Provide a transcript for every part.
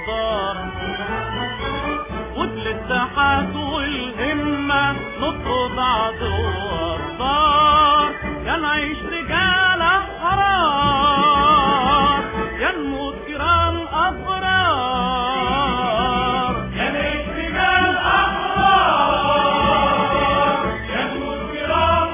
الدار وبالاتحاد والهمة نطرد عدو الدار يا نعيش رجال أحرار يا نموت كرام أبرار يا نعيش رجال أحرار يا نموت كرام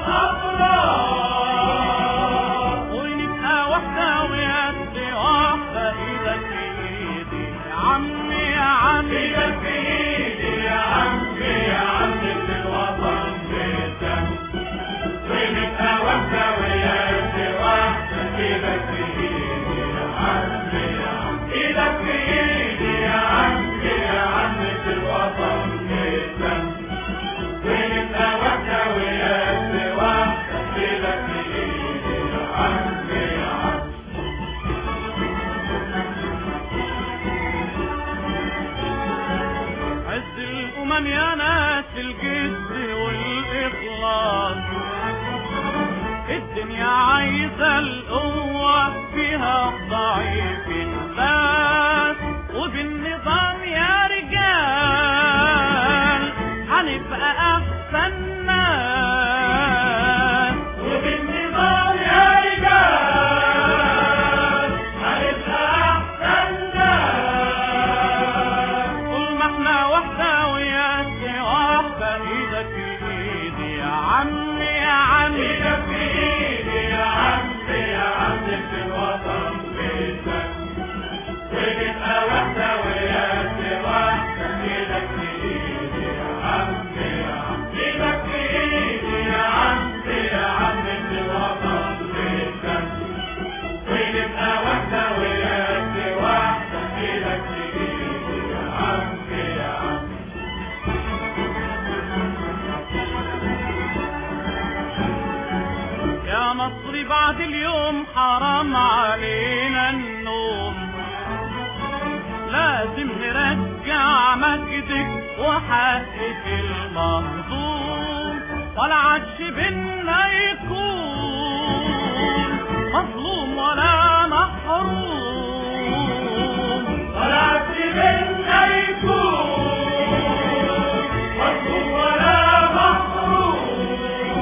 أبرار ونبقى واحدة ويد واحدة إيدك في إيدي يا عمي يا عمي إيدك في إيدي يا عمي يا عمي في الوطن بيتك ونبقى واحدة ويد واحدة إيدك في إيدي يا عمي يا عمي إيدك في إيدي يا عمي يا عمي في الوطن بيتك ونبقى واحدة ويد واحدة إيدك في إيدي يا عمي يا عمي عز الأمم يا ناس الجد والإخلاص الدنيا عايزة القوة فيها الضعيف الناس وبالنظام يا رجال هنبقى أحسن ناس وبالنظام يا رجال هنبقى أحسن ناس طول ما احنا واحدة وياسي واحدة ايدك في ايدي يا عمي يا عمي ايدك في ايدي يا عمي يا عمي في الوطن بيتك ونبقى واحدة وياسي واحدة ايدك في ايدي يا عمي يا عمي ايدك في ايدي يا عمي يا عمي في الوطن بيتك ونبقى واحدة وياسي واحدة ايدك في ايدي يا عمي يا عمي يا مصر بعد اليوم حرام علينا النوم لازم نرجع مجدك وحقك المهضوم ولا عادش بينا يكون مظلوم ولا محروم ولا عادش بينا يكون مظلوم ولا محروم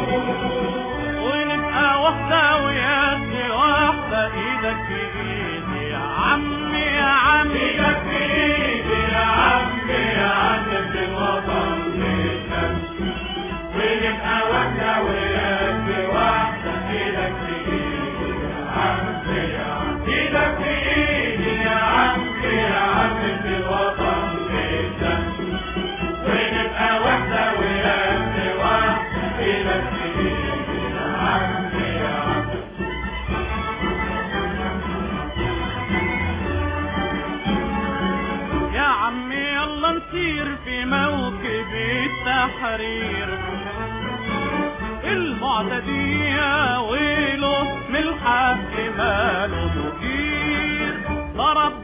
ونبقى واحدة ويد واحدة ايدك في ايدي يا عمي يا عمي ايدك في ايدي يا عمي يا عمي في الوطن بيتك ونبقى واحدة ويد واحدة ايدك في ايدي يا عمي يا عمي ايدك في ايدي يا عمي يا عمي في الوطن بيتك ونبقى واحدة ويد واحدة ايدك في ايدي يا عمي يا عمي يا عمي يلا نسير في موكب التحرير المعتدي يا ويله من الحق ماله مدير ضرب